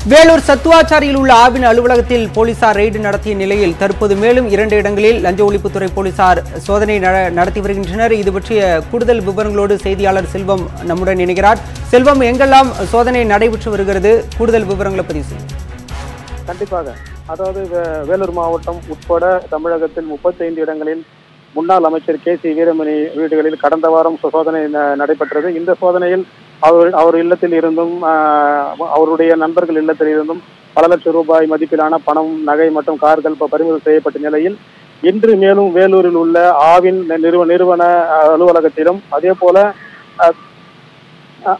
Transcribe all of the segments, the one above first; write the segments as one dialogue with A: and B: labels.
A: வேலூர் சத்துவாச்சாரியில் உள்ள ஆவின் அலுவலகத்தில் போலீசார் ரெய்டு நடத்திய நிலையில் தற்போது மேலும் இரண்டு இடங்களில் லஞ்ச ஒழிப்புத்துறை போலீசார் சோதனை நட- நடத்தி வருகின்றனர் இது பற்றிய கூடுதல் விவரங்களோடு செய்தியாளர் செல்வம் நம்முடன் இணைகிறார் செல்வம் எங்கெல்லாம் சோதனை நடைபெற்று வருகிறது கூடுதல் விவரங்களை பதிவு செய்யும்
B: கண்டிப்பாக அதாவது வே- வேலூர் மாவட்டம் உட்பட தமிழகத்தில் முப்பத்தைந்து இடங்களில் முன்னாள் அமைச்சர் கே சி வீரமணி வீடுகளில் கடந்த வாரம் சோ- சோதனை ந- நடைபெற்றது இந்த சோதனையில் அவர் அவர் இல்லத்தில் இருந்தும் ஆஹ், அவருடைய நண்பர்கள் இல்லத்தில் இருந்தும் பல லட்சம் ரூபாய் மதிப்பிலான பணம் நகை மற்றும் கார்கள் ப- பறிமுதல் செய்யப்பட்ட நிலையில் இன்று மேலும் வேலூரில் உள்ள ஆவின் நிறுவ நிறுவன அஹ், அலுவலகத்திலும் அதே போல அஹ், அஹ்,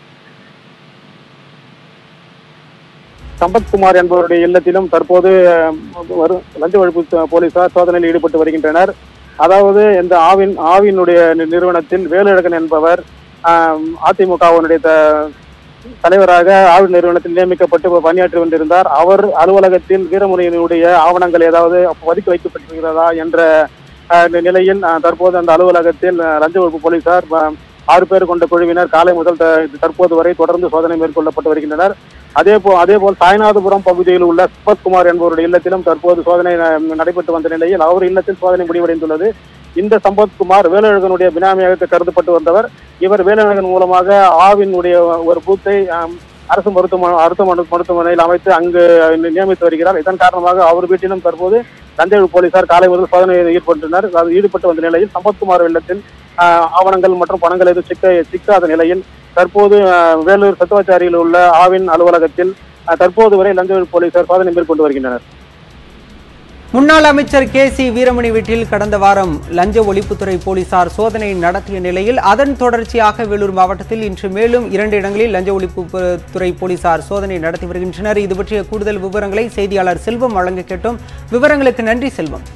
B: சம்பத்குமார் என்பவருடைய இல்லத்திலும் தற்போது அஹ், வரும் லஞ்ச ஒழிப்பு ச- போலீசார் சோதனையில் ஈடுபட்டு வருகின்றனர் அதாவது இந்த ஆவின் ஆவினுடைய நி- நிறுவனத்தில் வேலுழகன் என்பவர் ஆஹ், அதிமுகவினுடைய த- தலைவராக ஆவின் நிறுவனத்தில் நியமிக்கப்பட்டு பணியாற்றி வந்திருந்தார் அவர் அலுவலகத்தில் வீரமுனியினுடைய ஆவணங்கள் ஏதாவது ஒதுக்கி வைக்கப்பட்டிருக்கிறதா என்ற ஆஹ், நி- நிலையில் ஆஹ், தற்போது அந்த அலுவலகத்தில் ஆஹ், லஞ்ச ஒழிப்பு போலீசார் ஆஹ், ஆறு பேர் கொண்ட குழுவினர் காலை முதல் த- தற்போது வரை தொடர்ந்து சோதனை மேற்கொள்ளப்பட்டு வருகின்றனர் அதே போல் அதே போல் சாய்நாதபுரம் பகுதியில் உள்ள சம்பத்குமார் என்பவருடைய இல்லத்திலும் தற்போது சோதனை ந- நடைபெற்று வந்த நிலையில் அவர் இல்லத்தில் சோதனை முடிவடைந்துள்ளது இந்த சம்பத்குமார் வேலழகனுடைய பினாமியாக கருதப்பட்டு வந்தவர் இவர் வேலழகன் மூலமாக ஆவினுடைய ஒரு பூத்தை ஆம், அரசு மருத்துவமனை அரசு மரு- மருத்துவமனையில் அமைத்து அங்கு நியமித்து வருகிறார் இதன் காரணமாக அவர் வீட்டிலும் தற்போது தஞ்சை போலீசார் காலை முதல் சோதனையில் ஈடுபட்டனர் அது ஈடுபட்டு வந்த நிலையில் சம்பத்குமார் இல்லத்தில் ஆஹ், ஆவணங்கள் மற்றும் பணங்கள் எதுவும் சிக்க சிக்காத நிலையில் தற்போது ஆஹ், வேலூர் சத்துவாச்சாரியில் உள்ள ஆவின் அலுவலகத்தில் ஆஹ், தற்போது வரை லஞ்ச ஒழிப்பு போலீசார் சோதனை மேற்கொண்டு வருகின்றனர்
A: முன்னாள் அமைச்சர் கே சி வீரமணி வீட்டில் கடந்த வாரம் லஞ்ச ஒழிப்புத்துறை போலீசார் சோதனை நடத்திய நிலையில் அதன் தொடர்ச்சியாக வேலூர் மாவட்டத்தில் இன்று மேலும் இரண்டு இடங்களில் லஞ்ச ஒழிப்பு துறை போலீசார் சோதனை நடத்தி வருகின்றனர் இது பற்றிய கூடுதல் விவரங்களை செய்தியாளர் செல்வம் வழங்க கேட்டோம் விவரங்களுக்கு நன்றி செல்வம்